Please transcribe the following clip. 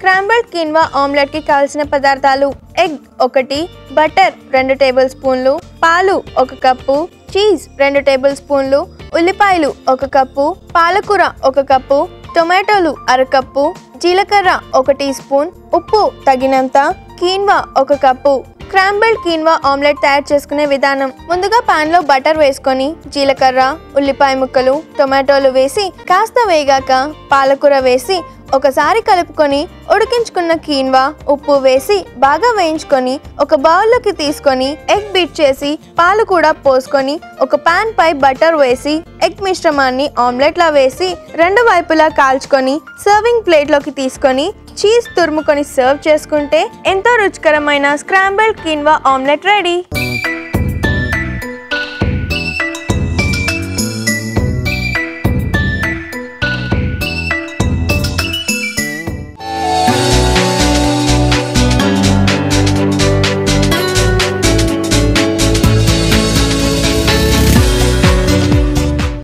scrambled quinoa ఆమ్లెట్కి కావాల్సిన పదార్థాలు egg ఒకటి బటర్ రెండు టేబుల్ స్పూన్లు పాలు ఒక కప్పు చీజ్ రెండు టేబుల్ స్పూన్లు ఉల్లిపాయలు ఒక కప్పు పాలకూర ఒక కప్పు టొమాటోలు అరకప్పు జీలకర్ర ఒక టీ స్పూన్ ఉప్పు తగినంత కీన్వా ఒక కప్పు క్రాంబుల్డ్ కీన్వా ఆమ్లెట్ తయారు చేసుకునే విధానం ముందుగా పాన్ లో బటర్ వేసుకొని జీలకర్ర ఉల్లిపాయ ముక్కలు టొమాటోలు వేసి కాస్త వేగాక పాలకూర వేసి ఒకసారి కలుపుకొని ఉడికించుకున్న కీన్వా ఉప్పు వేసి బాగా వేయించుకొని ఒక బౌల్లోకి తీసుకొని ఎగ్ బీట్ చేసి పాలు కూడా పోసుకొని ఒక పాన్ పై బటర్ వేసి ఎగ్ మిశ్రమాన్ని ఆమ్లెట్లా వేసి రెండు వైపులా కాల్చుకొని సర్వింగ్ ప్లేట్లోకి తీసుకొని చీజ్ తురుముకొని సర్వ్ చేసుకుంటే ఎంతో రుచికరమైన స్క్రాంబుల్డ్ కీన్వా ఆమ్లెట్ రెడీ